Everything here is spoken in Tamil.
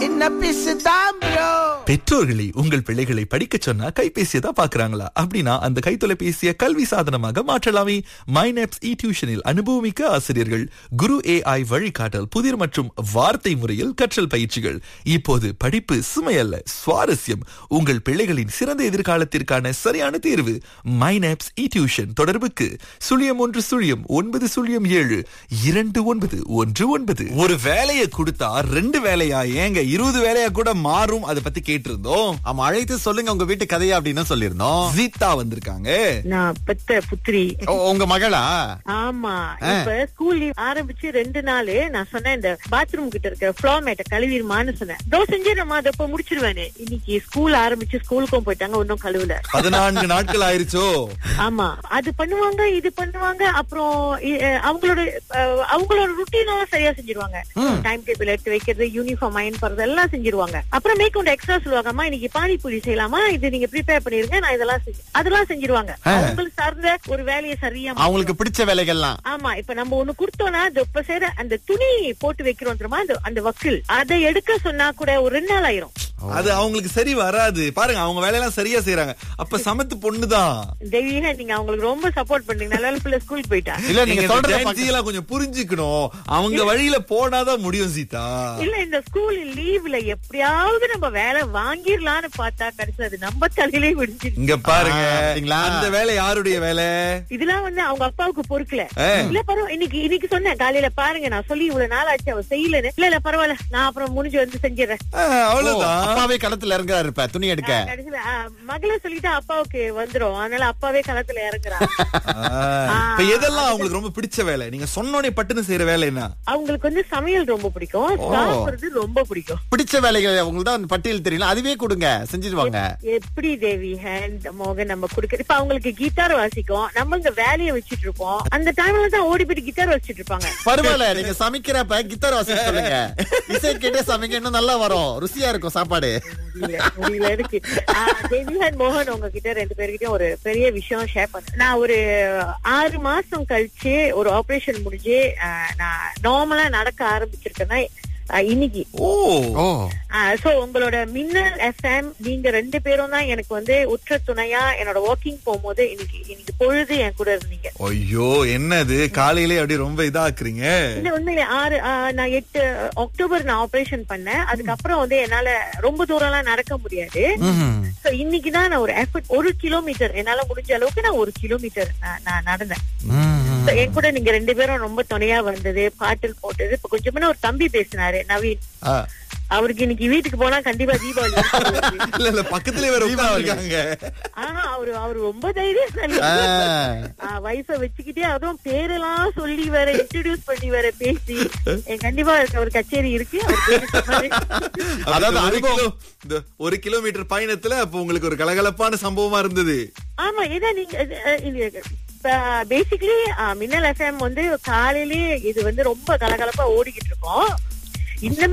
என்ன பிசுதான் ப்ரோ பெற்றோர்களே உங்கள் பிள்ளைகளை படிக்கச் சொன்னா கைபேசியை தான் பாக்குறாங்களா அப்படின்னா அந்த கைத்தொலைபேசியை கல்வி சாதனமாக மாற்றலாமே மைனப்ஸ் இ டியூஷனில் அனுபவமிக்க ஆசிரியர்கள் குரு ஏஐ வழிகாட்டல் புதிர் மற்றும் வார்த்தை முறையில் கற்றல் பயிற்சிகள் இப்போது படிப்பு சுமையல்ல சுவாரஸ்யம் உங்கள் பிள்ளைகளின் சிறந்த எதிர்காலத்திற்கான சரியான தேர்வு மைனப்ஸ் இ டியூஷன் தொடர்புக்கு சுழியம் ஒன்று சுழியம் ஒன்பது சுழியம் ஏழு இரண்டு ஒன்பது ஒன்று ஒன்பது ஒரு வேலையை கொடுத்தா ரெண்டு வேலையா ஏங்க இருபது வேலையா கூட மாறும் அதை பத்தி கேட்டிருந்தோம் ஆமா அழைத்து சொல்லுங்க உங்க வீட்டு கதையா அப்படின்னு சொல்லியிருந்தோம் சீதா வந்திருக்காங்க நான் பெத்த புத்திரி ஓ, உங்க மகளா ஆமா இப்ப ஸ்கூல் லீவ் ஆரம்பிச்சு ரெண்டு நாள் நான் சொன்னேன் இந்த பாத்ரூம் கிட்ட இருக்க ஃபிளோர் மேட்ட கழுவிருமான்னு சொன்னேன் தோ செஞ்சிடமா அதை இப்ப முடிச்சிருவேனே இன்னைக்கு ஸ்கூல் ஆரம்பிச்சு ஸ்கூலுக்கும் போயிட்டாங்க ஒன்னும் கழுவுல பதினான்கு நாட்கள் ஆயிருச்சோ ஆமா அது பண்ணுவாங்க இது பண்ணுவாங்க அப்புறம் இ- அஹ் அவங்களோட அஹ் அவங்களோட ருட்டீனும் சரியா செஞ்சிருவாங்க டைம் டேபிள் எடுத்து வைக்கிறது யூனிஃபார்ம் அயன் பண்றது எல்லாம் செஞ்சிருவாங்க அப்புறம் மேற்கொண்டு எக்ஸ்ட்ரா சொல்லுவாங்க அம்மா இன்னைக்கு பானிபூரி செய்யலாமா இது நீங்க ப்ரிப்பேர் பண்ணிருங்க நான் இதெல்லாம் செஞ்சு அதெல்லாம் செஞ்சிருவாங்க அவங்களுக்கு சார்ந்த ஒரு வேலையை சரியா அவங்களுக்கு பிடிச்ச வேலைகள்லாம் ஆமா இப்ப நம்ம ஒண்ணு கொடுத்தோம்னா அது இப்ப செய்யற அந்த துணி போட்டு வைக்கிறோம் தெரியுமா அந்த அந்த வக்கில் அதை எடுக்க சொன்னா கூட ஒரு ரெண்டு நாள் ஆயிரும் அது அவங்களுக்கு சரி வராது பாருங்க அவங்க வேலையெல்லாம் சரியா செய்யறாங்க அப்ப சமத்து பொண்ணுதான் தெய்வீக நீங்க அவங்களுக்கு ரொம்ப சப்போர்ட் பண்றீங்க நல்ல பிள்ளை ஸ்கூல் போயிட்டா இல்ல நீங்க நீங்க சொல்றத Gen Z எல்லாம் கொஞ்சம் புரிஞ்சுக்கணும் அவங்க வழியில போனாதான் முடியும் சீதா இல்ல இந்த ஸ்கூல் லீவ்ல எப்படியாவது நம்ம வேலை வாங்கிடலாம்னு பார்த்தா கடைசி அது நம்ம தலையிலே விடுஞ்சிருச்சு இங்க பாருங்க ஆ, பாத்தீங்களா? அந்த வேலை யாருடைய வேலை இதெல்லாம் வந்து அவங்க அப்பாவுக்கு பொறுக்கல ஆ. இல்ல பரவாயில்ல இன்னைக்கு இன்னைக்கு சொன்னேன் காலையில பாருங்க நான் சொல்லி இவ்வளவு நாள் ஆச்சு அவ செய்யலன்னு இல்ல இல்ல பரவாயில்ல நான் அப்புறம் முடிஞ்சு வந்து செஞ்சிடறேன் ஆ, அவ்வளவுதான் அப்பாவே களத்துல இறங்குறாரு இருப்ப துணி எடுக்க கடைசியில ஆ, மகளை சொல்லிட்டு அப்பாவுக்கு வந்துரும் அதனால அப்பாவே களத்துல இறங்குறான் ஆ, இப்ப எதெல்லாம் அவங்களுக்கு ரொம்ப பிடிச்ச வேலை நீங்க சொன்னோனே பட்டுன்னு செய்யற வேலை என்ன அவங்களுக்கு வந்து சமையல் ரொம்ப பிடிக்கும் சாப்பிடுறது ரொம்ப பிடிக்கும் பிடிச்ச வேலைகள் உங்களுக்கு தான் பட்டியல் தெரியல அதுவே கொடுங்க செஞ்சிருவாங்க எப்படி தேவி ஹேண்ட் மோகன் நம்ம குடுக்க இப்ப அவங்களுக்கு கிட்டார் வாசிக்கும் நம்ம இங்க வேலையை வச்சிட்டு இருப்போம் அந்த டைம்ல தான் ஓடி போயிட்டு கிட்டார் வச்சிட்டு இருப்பாங்க பரவாயில்ல நீங்க சமைக்கிறப்ப கித்தார் வாசிக்க சொல்லுங்க இசை கேட்டே சமைக்க இன்னும் நல்லா வரும் ருசியா இருக்கும் சாப்பாடு முடியல, முடியல இருக்கு தேவி அண்ட் மோகன் உங்ககிட்ட ரெண்டு பேர்கிட்டயும் ஒரு பெரிய விஷயம் ஷேர் பண்ண நான் ஒரு ஆறு மாசம் கழிச்சு ஒரு ஆபரேஷன் முடிஞ்சு ஆஹ், நான் நார்மலா நடக்க ஆரம்பிச்சிருக்கேன்னா ஆஹ், இன்னைக்கு ஓ ஓ சோ உங்களோட மின்னல் எஃப்எம் நீங்க ரெண்டு பேரும் தான் எனக்கு வந்து உற்ற துணையா என்னோட வாக்கிங் போகும்போது இன்னைக்கு இன்னைக்கு பொழுது என் கூட இருந்தீங்க ஐயோ என்னது காலையிலே அப்படியே ரொம்ப இதாக்குறீங்க இல்ல உண்மையிலே ஆறு ஆ, நான் எட்டு அக்டோபர் நான் ஆபரேஷன் பண்ணேன் அதுக்கப்புறம் வந்து என்னால ரொம்ப தூரம் எல்லாம் நடக்க முடியாது ம்ஹும். சோ இன்னைக்கு தான் நான் ஒரு எஃபர்ட் ஒரு கிலோமீட்டர் என்னால முடிஞ்ச அளவுக்கு நான் ஒரு கிலோமீட்டர் நான் நான் நடந்தேன் ம்ஹும். So, என் கூட நீங்க ரெண்டு பேரும் ரொம்ப துணையா வந்தது பாட்டில் போட்டது இப்ப கொஞ்சம் முன்ன ஒரு தம்பி பேசினாரு நவீன் ஆ. அவருக்கு இன்னைக்கு வீட்டுக்கு போனா கண்டிப்பா தீபாவளி இருக்கும். இல்ல இல்ல பக்கத்துலயே வேற தீபாவளி. உட்கார்ந்திருக்காங்க ஆனா அவரு அவரு ரொம்ப தைரியசாலி ஆ. வயச வச்சுக்கிட்டே அதுவும் பேரெல்லாம் சொல்லி வேற இன்ட்ரடியூஸ் பண்ணி வேற பேசி என் கண்டிப்பா ஒரு கச்சேரி இருக்கு அவர் பேரு சொன்னாரு. அதாவது ஒரு அனுபவம். கிலோ- இந்த ஒரு கிலோமீட்டர் பயணத்துல அப்ப உங்களுக்கு ஒரு கலகலப்பான சம்பவமா இருந்தது ஆமா ஏன்னா நீங்க பேசிக்கலி மின்னல் எஃப்எம் வந்து காலையிலேயே இது வந்து ரொம்ப கலகலப்பா ஓடிக்கிட்டு இருக்கோம் இந்த